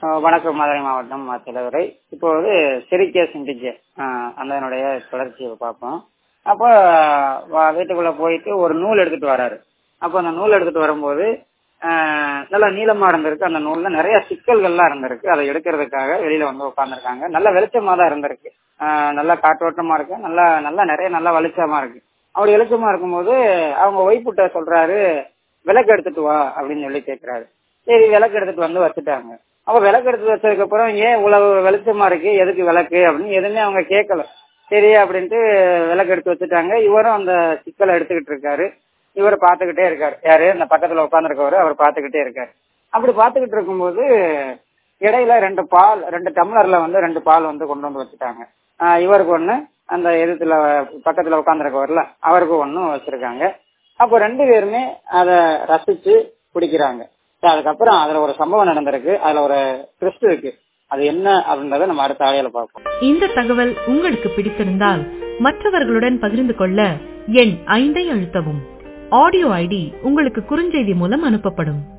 அஹ் வணக்கம் மதுரை மாவட்டம் தலைவரை இப்போது சிரிக்க சிந்திக்க அதனுடைய தொடர்ச்சியை பார்ப்போம் அப்போ வ- வீட்டுக்குள்ள போயிட்டு ஒரு நூல் எடுத்துட்டு வராரு அப்போ அந்த நூல் எடுத்துட்டு வரும்போது அஹ், நல்லா நீளமா இருந்திருக்கு அந்த நூல்ல நிறைய சிக்கல்கள்லாம் இருந்திருக்கு அதை எடுக்கிறதுக்காக வெளியில வந்து உட்காந்துருக்காங்க நல்ல வெளிச்சமா தான் இருந்திருக்கு அஹ், நல்லா காற்றோட்டமா இருக்கு நல்லா நல்லா நிறைய நல்லா வெளிச்சமா இருக்கு அப்படி வெளிச்சமா இருக்கும்போது அவங்க ஒய்ஃபுட்ட சொல்றாரு விளக்கு எடுத்துட்டு வா அப்படின்னு சொல்லி கேக்குறாரு சரி விளக்கு எடுத்துட்டு வந்து வச்சுட்டாங்க அப்ப விளக்கு எடுத்து வச்சதுக்கு அப்புறம் ஏன் இவ்வளவு வெளிச்சமா இருக்கு எதுக்கு விளக்கு அப்படின்னு எதுவுமே அவங்க கேட்கல சரி அப்படின்ட்டு விளக்கு எடுத்து வச்சுட்டாங்க இவரும் அந்த சிக்கலை எடுத்துக்கிட்டு இருக்காரு இவர் பாத்துக்கிட்டே இருக்காரு யாரு அந்த பக்கத்துல உட்காந்துருக்கவரு அவர் பாத்துக்கிட்டே இருக்காரு அப்படி பாத்துக்கிட்டு இருக்கும்போது இடையில ரெண்டு பால் ரெண்டு டம்ளர்ல வந்து ரெண்டு பால் வந்து கொண்டு வந்து வச்சுட்டாங்க ஆஹ் இவருக்கு ஒண்ணு அந்த எதிர்த்துல பக்கத்துல உட்காந்துருக்கவர்ல அவருக்கு ஒண்ணும் வச்சிருக்காங்க அப்போ ரெண்டு பேருமே அதை ரசிச்சு குடிக்கிறாங்க சரி, அதுக்கப்புறம் அதுல ஒரு சம்பவம் நடந்திருக்கு அதுல ஒரு ட்விஸ்ட் இருக்கு அது என்ன அப்படின்றத நம்ம அடுத்த ஆடியோல பார்ப்போம் இந்த தகவல் உங்களுக்கு பிடித்திருந்தால் மற்றவர்களுடன் பகிர்ந்து கொள்ள எண் ஐந்தை அழுத்தவும் ஆடியோ ஐடி உங்களுக்கு குறுஞ்செய்தி மூலம் அனுப்பப்படும்